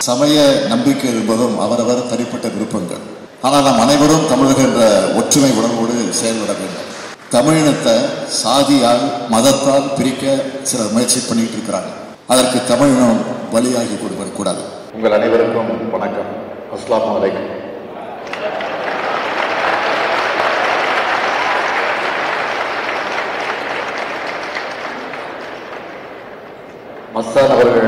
சமய நம்பிக்கை என்பதும் அவரவர் தனிப்பட்ட விருப்பங்கள் ஆனால் நாம் அனைவரும் தமிழர்கள் என்ற ஒற்றுமை உணர்வோடு செயல்பட வேண்டும் தமிழினத்தை சாதியால் மதத்தால் பிரிக்க சிலர் முயற்சி பண்ணிட்டு இருக்கிறாங்க அதற்கு தமிழினம் பலியாகி கொடுக்கக்கூடாது உங்கள் அனைவருக்கும் வணக்கம் அஸ்லாம் வலைக்கம் மஸ்தான் அவர்கள்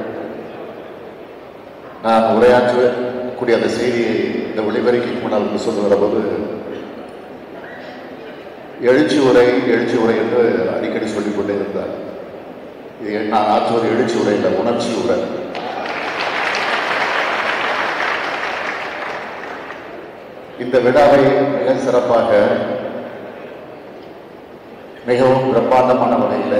நான் உரையாற்றக்கூடிய அந்த செய்தியை இந்த ஒளிபரப்பிக்கு முன்னால் வந்து சொல்லுகிற போது எழுச்சி உரை எழுச்சி உரை என்று அடிக்கடி சொல்லிக் கொண்டே இருந்தார் இது நான் ஆற்றுவது எழுச்சி உரை இல்லை உணர்ச்சி உரை இந்த விழாவை மிக சிறப்பாக மிகவும் பிரம்மாண்டமான வகையில்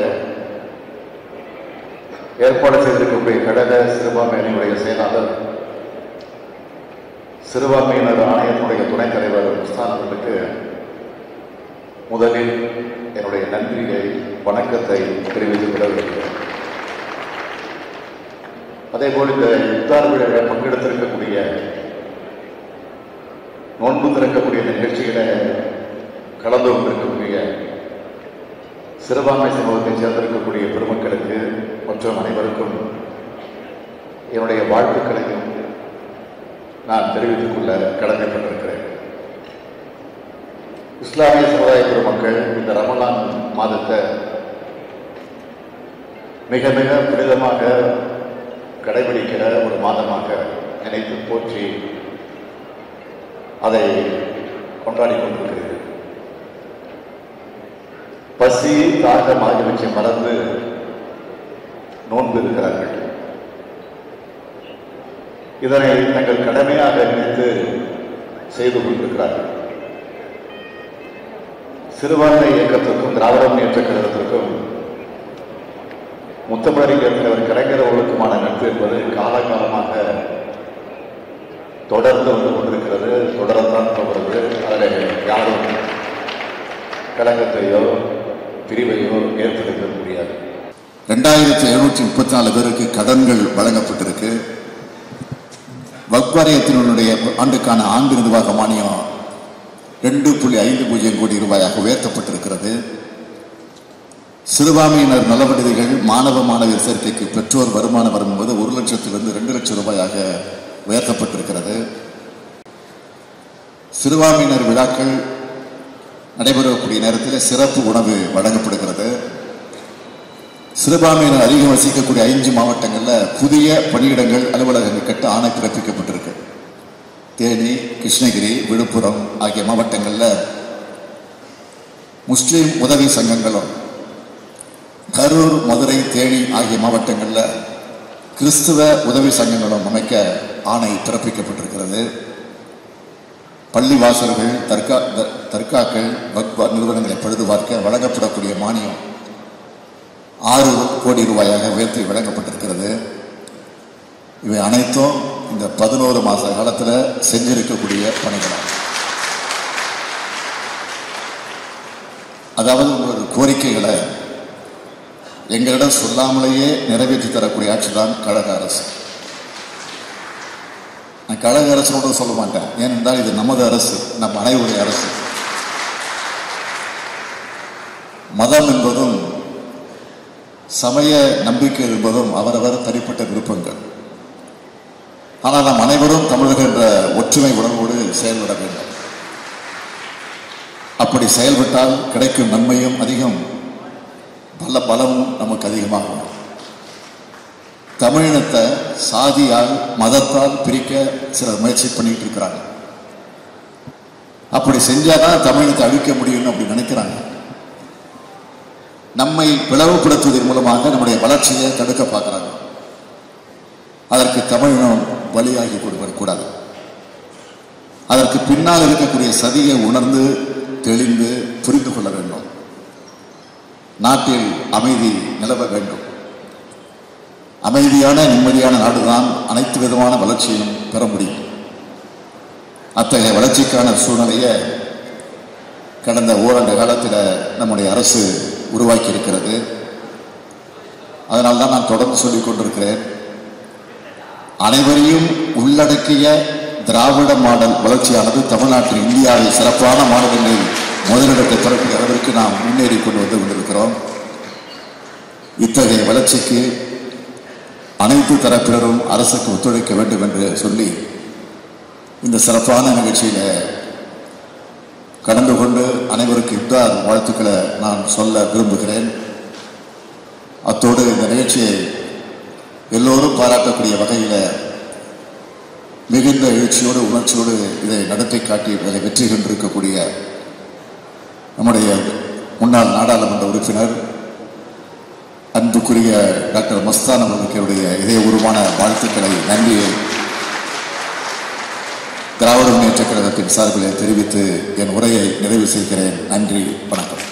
ஏற்பாடு செய்திருக்கக்கூடிய கடக சிறுபான்மையினுடைய செயலாளர் சிறுபான்மையினர் ஆணையத்தினுடைய துணைத் தலைவர் முஸ்தான் அவர்களுக்கு முதலில் என்னுடைய நன்றியை வணக்கத்தை தெரிவித்துக் கொள்ள விரும்புகிறேன் அதேபோல் இந்த இஃப்தார் விழாவில் பங்கெடுத்திருக்கக்கூடிய நோன்பு திறக்கக்கூடிய இந்த நிகழ்ச்சிகளை கலந்து கொண்டிருக்கக்கூடிய சிறுபான்மை சமூகத்தைச் சேர்ந்திருக்கக்கூடிய பெருமக்களுக்கு மற்றும் அனைவருக்கும் என்னுடைய வாழ்த்துக்களையும் நான் தெரிவித்துக் கொள்ள கடமைப்பட்டிருக்கிறேன் இஸ்லாமிய சமுதாய பெருமக்கள் இந்த ரமலான் மாதத்தை மிக மிக புனிதமாக கடைபிடிக்கிற ஒரு மாதமாக நினைத்து போற்றி அதை கொண்டாடி கொண்டிருக்கிறது பசி தாகம் ஆகியவற்றை மறந்து நோன்பு இருக்கிறார்கள் இதனை தங்கள் கடமையாக நினைத்து செய்து கொண்டிருக்கிறார்கள் சிறுபான்மை இயக்கத்திற்கும் திராவிட முன்னேற்ற கழகத்திற்கும் முத்தமிழறிஞர் தலைவர் கலைஞர் அவர்களுக்குமான நட்பு என்பது காலகாலமாக தொடர்ந்து வந்து கொண்டிருக்கிறது தொடரத்தான் போகிறது அதில் யாரும் கழகத்தையோ பிரிவையோ ஏற்படுத்த முடியாது ரெண்டாயிரத்தி எழுநூற்றி முப்பத்தி நாலு பேருக்கு கடன்கள் வழங்கப்பட்டிருக்கு வக்வாரியத்தினுடைய ஆண்டுக்கான ஆண்டு நிர்வாக மானியம் ரெண்டு புள்ளி ஐந்து பூஜ்ஜியம் கோடி ரூபாயாக உயர்த்தப்பட்டிருக்கிறது சிறுபான்மையினர் நலவடிதைகள் மாணவ மாணவியர் சேர்க்கைக்கு பெற்றோர் வருமான வரும் என்பது ஒரு லட்சத்திலிருந்து ரெண்டு லட்சம் ரூபாயாக உயர்த்தப்பட்டிருக்கிறது சிறுபான்மையினர் விழாக்கள் நடைபெறக்கூடிய நேரத்தில் சிறப்பு உணவு வழங்கப்படுகிறது சிறுபான்மையினர் அதிகம் வசிக்கக்கூடிய ஐந்து மாவட்டங்களில் புதிய பணியிடங்கள் அலுவலகங்கள் கட்ட ஆணை பிறப்பிக்கப்பட்டிருக்கு தேனி கிருஷ்ணகிரி விழுப்புரம் ஆகிய மாவட்டங்களில் முஸ்லீம் உதவி சங்கங்களும் கரூர் மதுரை தேனி ஆகிய மாவட்டங்களில் கிறிஸ்துவ உதவி சங்கங்களும் அமைக்க ஆணை பிறப்பிக்கப்பட்டிருக்கிறது பள்ளி வாசல்கள் தர்கா த- தர்காக்கள் வக்பா நிறுவனங்களை பழுது பார்க்க வழங்கப்படக்கூடிய மானியம் ஆறு கோடி ரூபாயாக உயர்த்தி வழங்கப்பட்டிருக்கிறது இவை அனைத்தும் இந்த பதினோரு மாத காலத்தில் செஞ்சிருக்கக்கூடிய பணிகளாகும் அதாவது உங்களோட கோரிக்கைகளை எங்களிடம் சொல்லாமலேயே நிறைவேற்றி தரக்கூடிய ஆட்சி தான் கழக அரசு நான் கழக அரசோட சொல்ல மாட்டேன் ஏனென்றால் இது நமது அரசு நம் அனைவருடைய அரசு மதம் என்பதும் சமய நம்பிக்கை என்பதும் அவரவர் தனிப்பட்ட விருப்பங்கள் ஆனால் நாம் அனைவரும் தமிழர்கள் என்ற ஒற்றுமை உணர்வோடு செயல்பட வேண்டும் அப்படி செயல்பட்டால் கிடைக்கும் நன்மையும் அதிகம் பல பலமும் நமக்கு அதிகமாகும் தமிழினத்தை சாதியால் மதத்தால் பிரிக்க சிலர் முயற்சி பண்ணிட்டு இருக்கிறாங்க அப்படி செஞ்சாதான் தமிழினத்தை அழிக்க முடியும்னு அப்படி நினைக்கிறாங்க நம்மை பிளவுபடுத்துவதன் மூலமாக நம்முடைய வளர்ச்சியை தடுக்க பார்க்குறாங்க அதற்கு தமிழினம் பலியாகி கொடுக்கக்கூடாது அதற்கு பின்னால் இருக்கக்கூடிய சதியை உணர்ந்து தெளிந்து புரிந்து கொள்ள வேண்டும் நாட்டில் அமைதி நிலவ வேண்டும் அமைதியான நிம்மதியான நாடுதான் அனைத்து விதமான வளர்ச்சியும் பெற முடியும் அத்தகைய வளர்ச்சிக்கான சூழ்நிலையை கடந்த ஓராண்டு காலத்தில் நம்முடைய அரசு உருவாக்கி இருக்கிறது அதனால தான் நான் தொடர்ந்து சொல்லிக் கொண்டிருக்கிறேன் அனைவரையும் உள்ளடக்கிய திராவிட மாடல் வளர்ச்சியானது தமிழ்நாட்டில் இந்தியாவில் சிறப்பான மாநிலங்களில் முதலிடத்தை பெறக்கூடிய அளவிற்கு நாம் முன்னேறி கொண்டு வந்து கொண்டிருக்கிறோம் இத்தகைய வளர்ச்சிக்கு அனைத்து தரப்பினரும் அரசுக்கு ஒத்துழைக்க வேண்டும் என்று சொல்லி இந்த சிறப்பான நிகழ்ச்சியில கடந்து கொண்டு அனைவருக்கு இப்தார் வாழ்த்துக்களை நான் சொல்ல விரும்புகிறேன் அத்தோடு இந்த நிகழ்ச்சியை எல்லோரும் பாராட்டக்கூடிய வகையில் மிகுந்த எழுச்சியோடு உணர்ச்சியோடு இதை நடத்தி காட்டி இதை வெற்றி கண்டிருக்கக்கூடிய நம்முடைய முன்னாள் நாடாளுமன்ற உறுப்பினர் அன்புக்குரிய டாக்டர் மஸ்தான் அவர்களுடைய இதயபூர்வமான வாழ்த்துக்களை நன்றியை திராவிட முன்னேற்ற கழகத்தின் சார்பில் தெரிவித்து என் உரையை நிறைவு செய்கிறேன் நன்றி வணக்கம்